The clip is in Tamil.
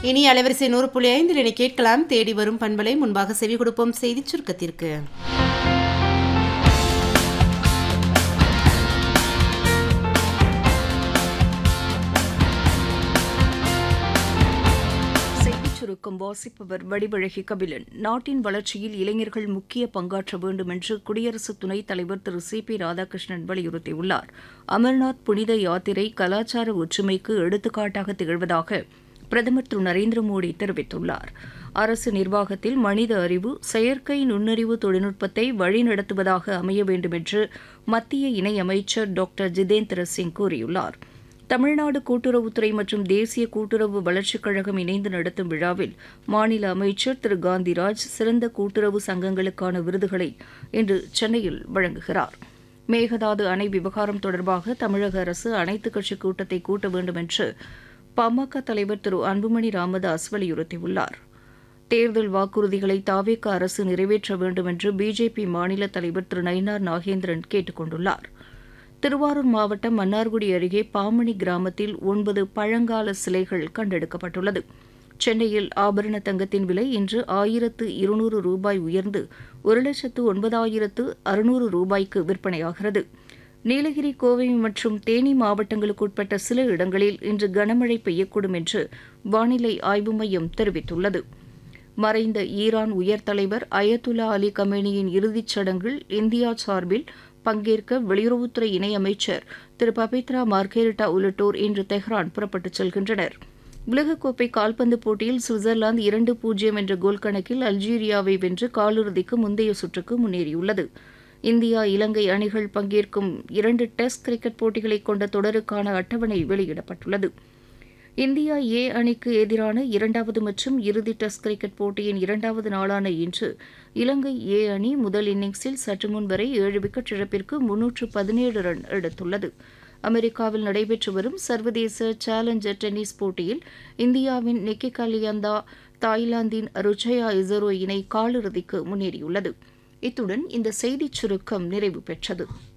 இனி அலைவரிசை நூறு புள்ளி ஐந்தில் இனி கேட்கலாம் தேடி வரும் பண்பலை முன்பாக செவி கொடுப்போம் செய்திச் சுருக்கத்திற்கு செய்திச் சுருக்கம் வாசிப்பவர் வடிவழகி கபிலன் நாட்டின் வளர்ச்சியில் இளைஞர்கள் முக்கிய பங்காற்ற வேண்டும் என்று குடியரசு துணைத் தலைவர் திரு சி பி ராதாகிருஷ்ணன் வலியுறுத்தியுள்ளார் அமர்நாத் புனித யாத்திரை கலாச்சார ஒற்றுமைக்கு எடுத்துக்காட்டாக திகழ்வதாக பிரதமர் திரு நரேந்திர மோடி தெரிவித்துள்ளார் அரசு நிர்வாகத்தில் மனித அறிவு செயற்கை நுண்ணறிவு தொழில்நுட்பத்தை வழிநடத்துவதாக அமைய வேண்டும் என்று மத்திய இணையமைச்சர் டாக்டர் ஜிதேந்திர சிங் கூறியுள்ளார் தமிழ்நாடு கூட்டுறவுத்துறை மற்றும் தேசிய கூட்டுறவு வளர்ச்சிக் கழகம் இணைந்து நடத்தும் விழாவில் மாநில அமைச்சர் திரு காந்திராஜ் சிறந்த கூட்டுறவு சங்கங்களுக்கான விருதுகளை இன்று சென்னையில் வழங்குகிறார் மேகதாது அணை விவகாரம் தொடர்பாக தமிழக அரசு அனைத்துக் கட்சி கூட்டத்தை கூட்ட வேண்டும் என்று பாமக தலைவர் திரு அன்புமணி ராமதாஸ் வலியுறுத்தியுள்ளார் தேர்தல் வாக்குறுதிகளை தாவேக அரசு நிறைவேற்ற வேண்டும் என்று பிஜேபி மாநில தலைவர் திரு நயினார் நாகேந்திரன் கேட்டுக் கொண்டுள்ளார் திருவாரூர் மாவட்டம் மன்னார்குடி அருகே பாமணி கிராமத்தில் ஒன்பது பழங்கால சிலைகள் கண்டெடுக்கப்பட்டுள்ளது சென்னையில் ஆபரண தங்கத்தின் விலை இன்று ஆயிரத்து இருநூறு ரூபாய் உயர்ந்து ஒரு லட்சத்து ஒன்பதாயிரத்து அறுநூறு ரூபாய்க்கு விற்பனையாகிறது நீலகிரி கோவை மற்றும் தேனி மாவட்டங்களுக்கு உட்பட்ட சில இடங்களில் இன்று கனமழை பெய்யக்கூடும் என்று வானிலை ஆய்வு மையம் தெரிவித்துள்ளது மறைந்த ஈரான் உயர் தலைவர் அயத்துல்லா அலி கமேனியின் இறுதிச் சடங்கில் இந்தியா சார்பில் பங்கேற்க வெளியுறவுத்துறை இணையமைச்சர் திரு பபித்ரா மார்கெரிட்டா உள்ளிட்டோர் இன்று தெஹ்ரான் புறப்பட்டுச் செல்கின்றனர் உலகக்கோப்பை கால்பந்து போட்டியில் சுவிட்சர்லாந்து இரண்டு பூஜ்ஜியம் என்ற கோல் கணக்கில் அல்ஜீரியாவை வென்று காலிறுதிக்கு முந்தைய சுற்றுக்கு முன்னேறியுள்ளது இந்தியா இலங்கை அணிகள் பங்கேற்கும் இரண்டு டெஸ்ட் கிரிக்கெட் போட்டிகளை கொண்ட தொடருக்கான அட்டவணை வெளியிடப்பட்டுள்ளது இந்தியா ஏ அணிக்கு எதிரான இரண்டாவது மற்றும் இறுதி டெஸ்ட் கிரிக்கெட் போட்டியின் இரண்டாவது நாளான இன்று இலங்கை ஏ அணி முதல் இன்னிங்ஸில் சற்று முன் வரை ஏழு விக்கெட் இழப்பிற்கு முன்னூற்று பதினேழு ரன் எடுத்துள்ளது அமெரிக்காவில் நடைபெற்று வரும் சர்வதேச சேலஞ்சர் டென்னிஸ் போட்டியில் இந்தியாவின் நிக்கி கலியந்தா தாய்லாந்தின் ருச்சயா இசரோ இணை காலிறுதிக்கு முன்னேறியுள்ளது இத்துடன் இந்த செய்திச் சுருக்கம் நிறைவு பெற்றது